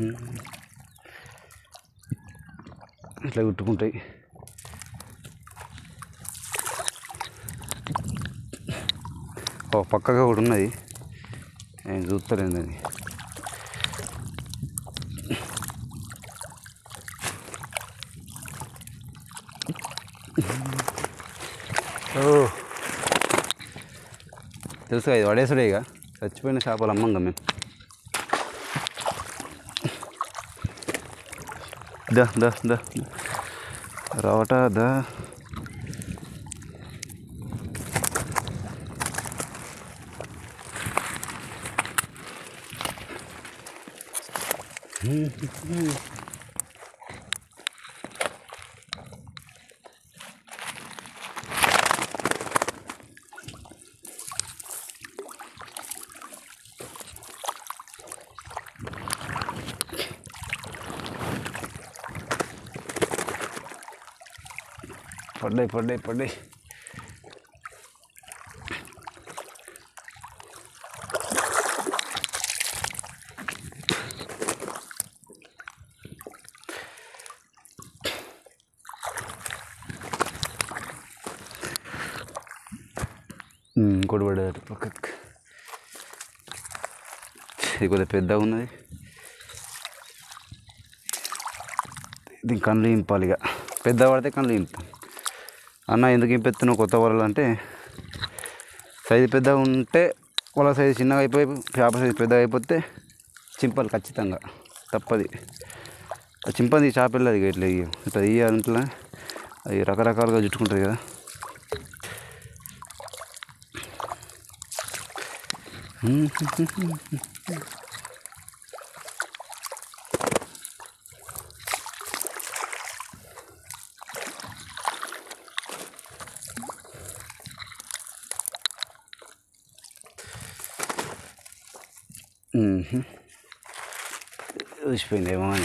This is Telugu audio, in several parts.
ఇట్లా కుట్టుకుంటాయి ఓ పక్కగా కూడా ఉన్నది నేను చూస్తలేను అది ఓ తెలుసు ఇది పడేసుడే ఇక చచ్చిపోయిన చేపలు అమ్మంగా మేము దా దా దా రావట దా పడ్డాయి పడ్డాయి పడ్డాయి ఉమ్, ఇంకోటి పడ్డది పక్కకు ఇది కొద్దిగా పెద్దగా ఉన్నది దీని కళ్ళు ఇంపాలి ఇక పెద్ద పడితే కళ్ళు ఇంపు అన్న ఎందుకు ఇంపెత్తున్నావు కొత్త వలలు అంటే సైజు పెద్దగా ఉంటే వల సైజు చిన్నగా అయిపోయి చేప సైజు పెద్దగా అయిపోతే చింపాలి ఖచ్చితంగా తప్పది ఆ చింపది చేప వెళ్ళదు ఇక ఇట్లా ఇయ్య. ఇట్లా తీయాలి ఇట్లా అది రకరకాలుగా చుట్టుకుంటుంది కదా ఊసిపోయిందేమో అని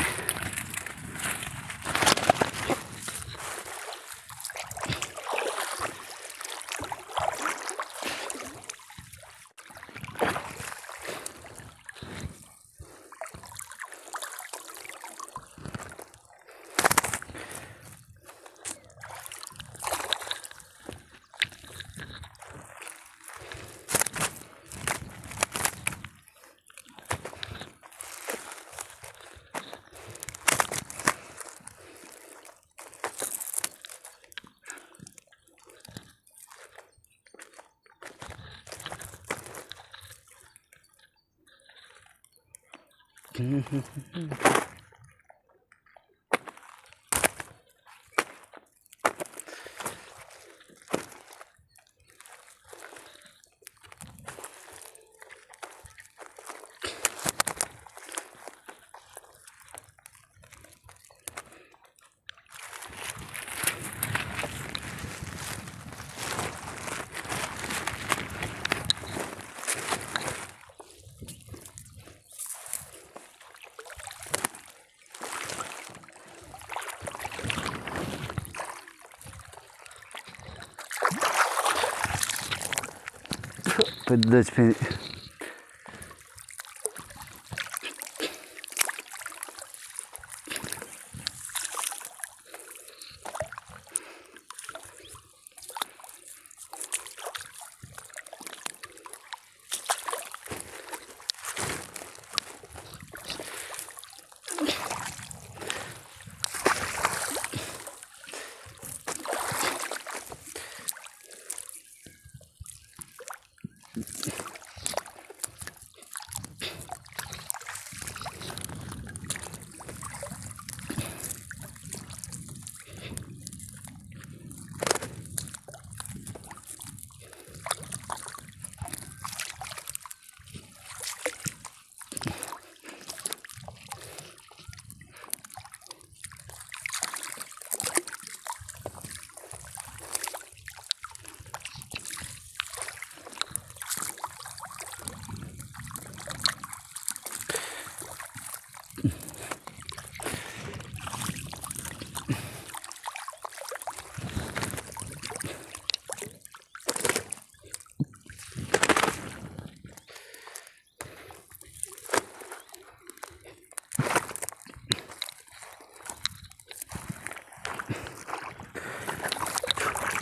పెద్ద వచ్చిపోయింది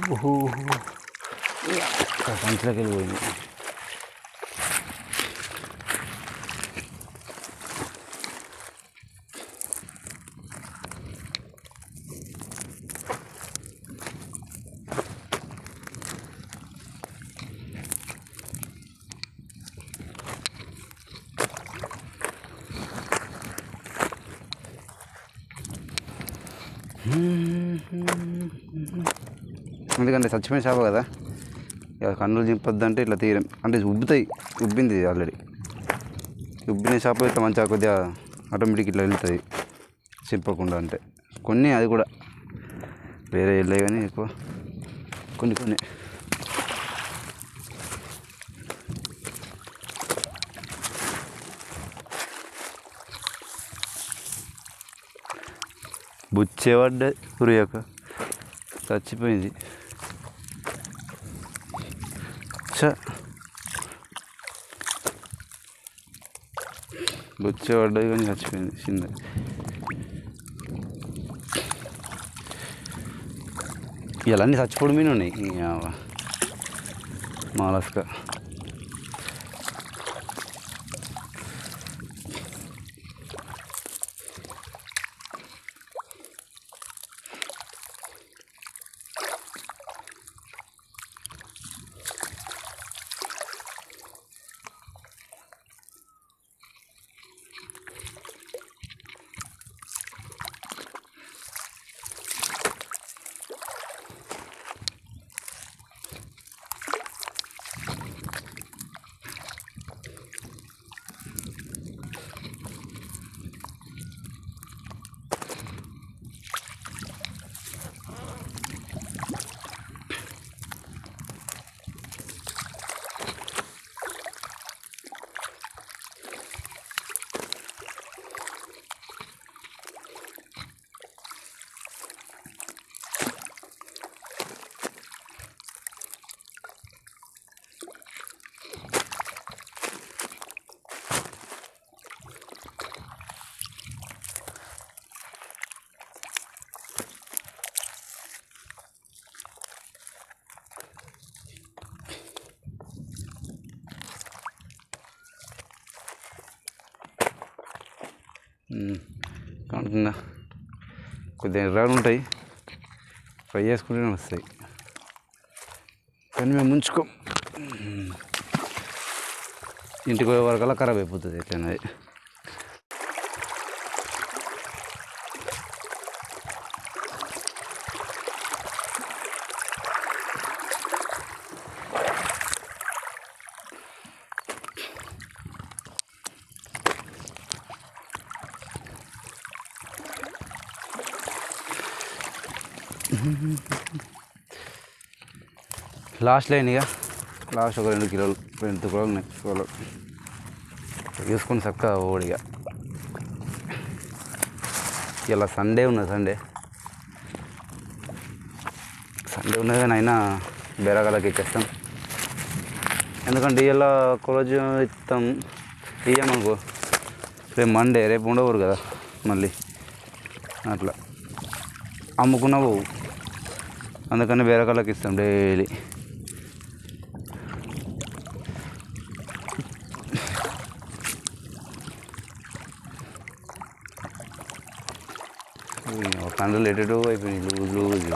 ఓహో సంచులోకి వెళ్ళిపోయింది ఎందుకంటే చచ్చిపోయిన చేప కదా ఇక కన్నులు చింపొద్దంటే ఇట్లా తీయడం అంటే ఉబ్బుతాయి ఉబ్బింది ఆల్రెడీ ఉబ్బిన చేప ఇట్లా మంచిగా కొద్దిగా ఆటోమేటిక్ ఇట్లా వెళ్తుంది చింపకుండా అంటే కొన్ని అది కూడా వేరే వెళ్ళాయి కానీ ఎక్కువ కొన్ని కొన్ని బుచ్చేవాడ్డ పురియక చచ్చిపోయింది చ బుచ్చేవాడ్డది కానీ చచ్చిపోయింది చిన్న ఇలా అన్నీ చచ్చిపోవడం మీద ఉన్నాయి ఈ ఆవ. మాలస్క కానుతుందా కొద్దిగా ఎర్రగా ఉంటాయి ఫ్రై చేసుకుంటూనే వస్తాయి కానీ మేము ముంచుకోం ఉమ్. ఇంటికి పోయే వరకల్లా ఖరాబ్ అయిపోతుంది ఎట్లయినా అది లాస్ట్ లైన్ ఇక లాస్ట్ ఒక రెండు కిలోలు రెండు కిలోలు నెక్స్ట్ కిలోలు తీసుకొని చక్కగా ఓడిగా ఇలా సండే ఉన్నది సండే సండే ఉన్నది కానీ అయినా బేరగాలకి ఎక్కేస్తాం ఎందుకంటే ఇలా రోజు ఇస్తాం ఇయ్యమనుకో రేపు మండే రేపు ఉండవు కదా మళ్ళీ అట్లా అమ్ముకున్నా పోవు అందుకని బేరకాళ్ళకి ఇస్తాం డైలీ కండలు ఎటో అయిపోయినాయి లూజ్ లూజ్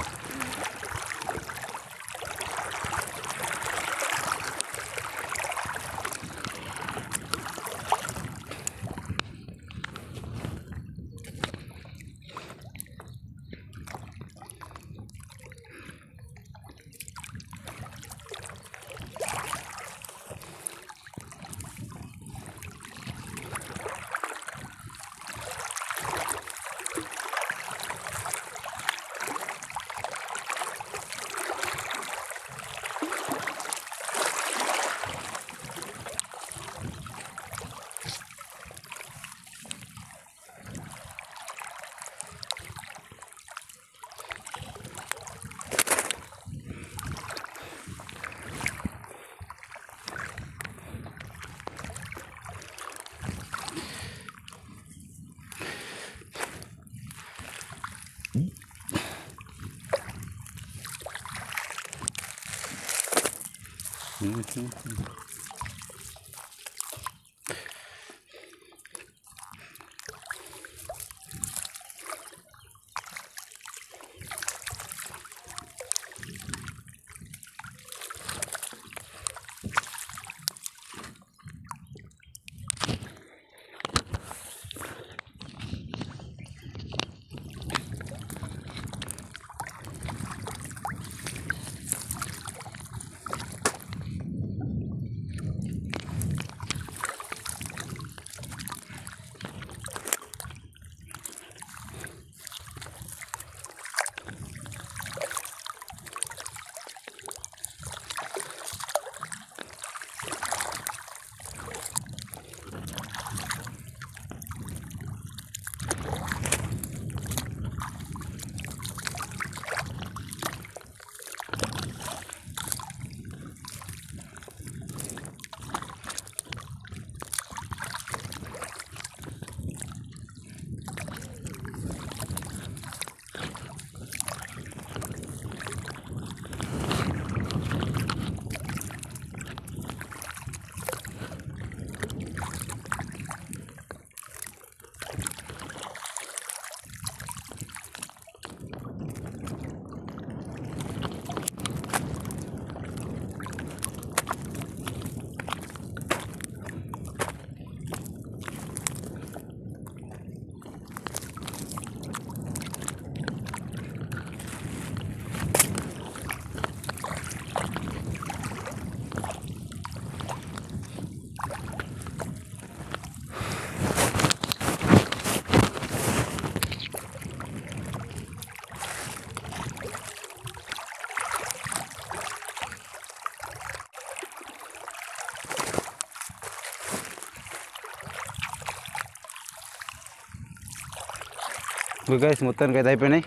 గైస్ మొత్తానికి అయితే అయిపోయినాయి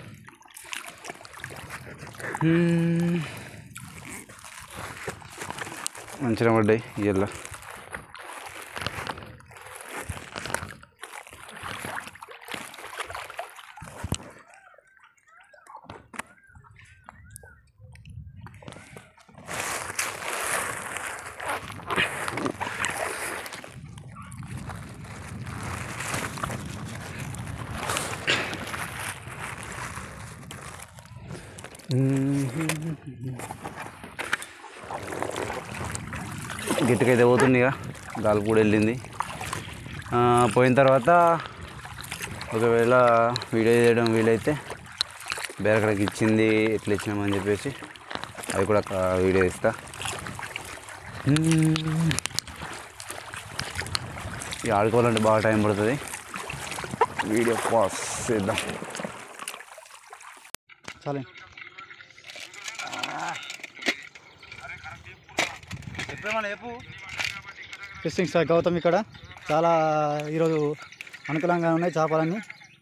మ్మ్. మంచిగా పడ్డాయి ఇయ్యాల గిట్టుకైతే పోతుంది ఇక గాలి కూడా వెళ్ళింది ఆ, పోయిన తర్వాత ఒకవేళ వీడియో చేయడం వీలైతే బేరకడకి ఇచ్చింది ఎట్లా ఇచ్చినామని చెప్పేసి అది కూడా ఒక వీడియో ఇస్తా మ్మ్. ఇక ఆడుకోవాలంటే బాగా టైం పడుతుంది వీడియో పాస్ చేద్దాం చాలే ఫిషింగ్ స్టార్ గౌతమ్ ఇక్కడ చాలా ఈరోజు అనుకూలంగా ఉన్నాయి చేపలన్నీ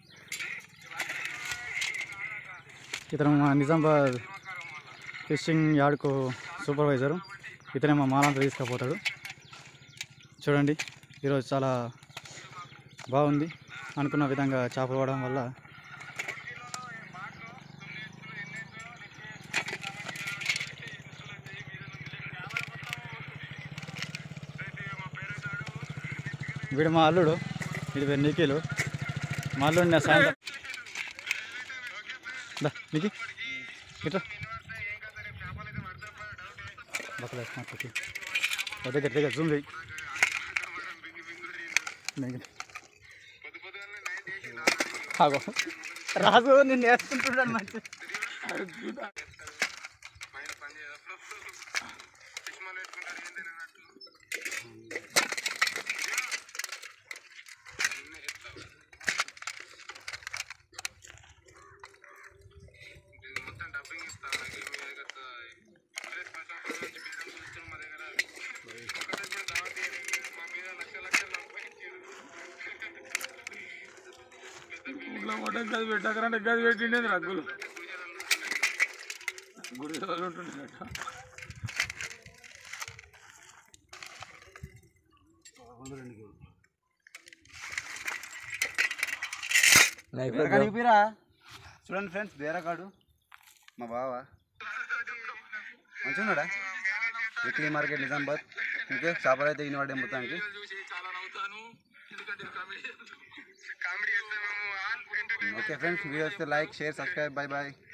ఇతను మా నిజామాబాద్ ఫిషింగ్ యార్డ్కు సూపర్వైజరు ఇతనే మా మాలంతా తీసుకుపోతాడు చూడండి ఈరోజు చాలా బాగుంది అనుకున్న విధంగా చేపలు పడడం వల్ల వీడు మా అల్లుడు వీడి పేరు నిఖిలు మా అల్లుడు నేను సాయంత్రం దా నిఖి ఇట్లా బక్కలు మాట్లాడి దగ్గర దగ్గర జూమ్ చేయి దగ్గర. ఆగో రాజు నిన్ను వేసుకుంటున్నాను మంచి ఊళ్ళో మొట్ట గది పెట్టకరంటే గది పెట్టిండేది రగ్గులు గుడి వాళ్ళు ఉంటుండేట బేరకాడికి పోయిరా చూడండి ఫ్రెండ్స్ బేరకాడు మా బావ మంచిగా ఉన్నాడా వీక్లీ మార్కెట్ నిజామాబాద్ ఓకే చేపలు అయితే ఇన్ని పడ్డాయి మొత్తానికి చూసి చాలా నవ్వుతాను ఎందుకంటే కామెడీ ఓకే ఫ్రెండ్స్ వీడియో వస్తే like share subscribe bye bye